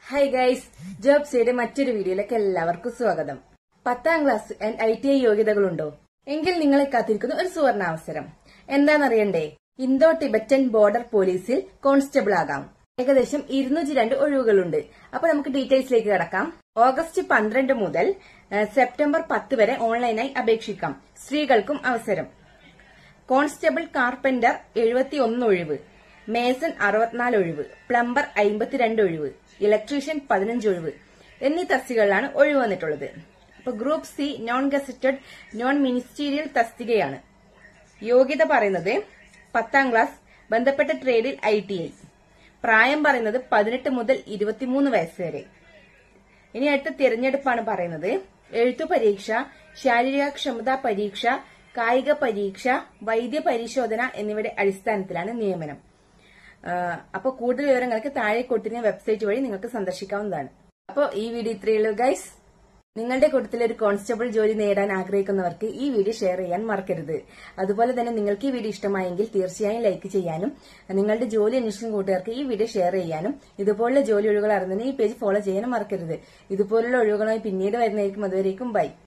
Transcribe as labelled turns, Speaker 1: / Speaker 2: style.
Speaker 1: hi guys ജോബ്സിയുടെ മറ്റൊരു വീഡിയോയിലേക്ക് എല്ലാവർക്കും സ്വാഗതം പത്താം class and I T I യോഗ്യതകളുണ്ടോ എങ്കിൽ നിങ്ങളെ കാത്തിരിക്കുന്ന ഒരു സുവർണ അവസരം എന്താണെന്നറിയണ്ടേ ഇന്തോ ടിബറ്റൻ ബോർഡർ പോലീസിൽ കോൺസ്റ്റബിൾ ആകാം ഏകദേശം ഇരുന്നൂറ്റി രണ്ട് ഒഴിവുകളുണ്ട് അപ്പൊ നമുക്ക് ഡീറ്റെയിൽസിലേക്ക് കടക്കാം ഓഗസ്റ്റ് പന്ത്രണ്ട് മുതൽ ഏഹ്, സെപ്റ്റംബർ പത്ത് വരെ ഓൺലൈനായി അപേക്ഷിക്കാം സ്ത്രീകൾക്കും അവസരം കോൺസ്റ്റബിൾ കാർപ്പന്റർ എഴുപത്തി ഒന്ന് ഒഴിവ് മേസൺ അറുപത്തിനാല് ഒഴിവ് പ്ലംബർ അമ്പത്തിരണ്ട് ഒഴിവ് ഇലക്ട്രീഷ്യൻ പതിനഞ്ച് ഒഴിവ് എന്നീ തസ്തികകളിലാണ് ഒഴിവ് വന്നിട്ടുള്ളത് അപ്പൊ group C non gazetted non ministerial തസ്തികയാണ് യോഗ്യത പറയുന്നത് പത്താം ക്ലാസ് ബന്ധപ്പെട്ട ട്രേഡിൽ ഐ ടി ഐ പ്രായം പറയുന്നത് പതിനെട്ട് മുതൽ ഇരുപത്തിമൂന്ന് വയസ്സ് വരെ ഇനി അടുത്ത തിരഞ്ഞെടുപ്പാണ് പറയുന്നത് എഴുത്തു പരീക്ഷ ശാരീരിക ക്ഷമതാ പരീക്ഷ കായിക പരീക്ഷ വൈദ്യ പരിശോധന എന്നിവയുടെ അടിസ്ഥാനത്തിലാണ് നിയമനം അപ്പോൾ കൂടുതൽ വിവരങ്ങൾക്ക് താഴെ കൊടുത്തിരുന്ന വെബ്സൈറ്റ് വഴി നിങ്ങൾക്ക് സന്ദർശിക്കാവുന്നതാണ് അപ്പോൾ ഈ വീഡിയോ ഇത്രയേ ഉള്ളൂ ഗൈസ് നിങ്ങളുടെ കൂട്ടത്തിൽ ഒരു കോൺസ്റ്റബിൾ ജോലി നേടാൻ ആഗ്രഹിക്കുന്നവർക്ക് ഈ വീഡിയോ ഷെയർ ചെയ്യാൻ മറക്കരുത് അതുപോലെ തന്നെ നിങ്ങൾക്ക് ഈ വീഡിയോ ഇഷ്ടമായെങ്കിൽ തീർച്ചയായും ലൈക്ക് ചെയ്യാനും നിങ്ങളുടെ ജോലി അന്വേഷിക്കുന്ന കൂട്ടുകാർക്ക് ഈ വീഡിയോ ഷെയർ ചെയ്യാനും ഇതുപോലുള്ള ജോലി ഒഴിവുകൾ അറിഞ്ഞതിന് ഈ പേജ് ഫോളോ ചെയ്യാനും മറക്കരുത് ഇതുപോലുള്ള ഒഴിവുകളുമായി പിന്നീട് വരുന്നതായിരിക്കും അതുവരേക്കും ബൈ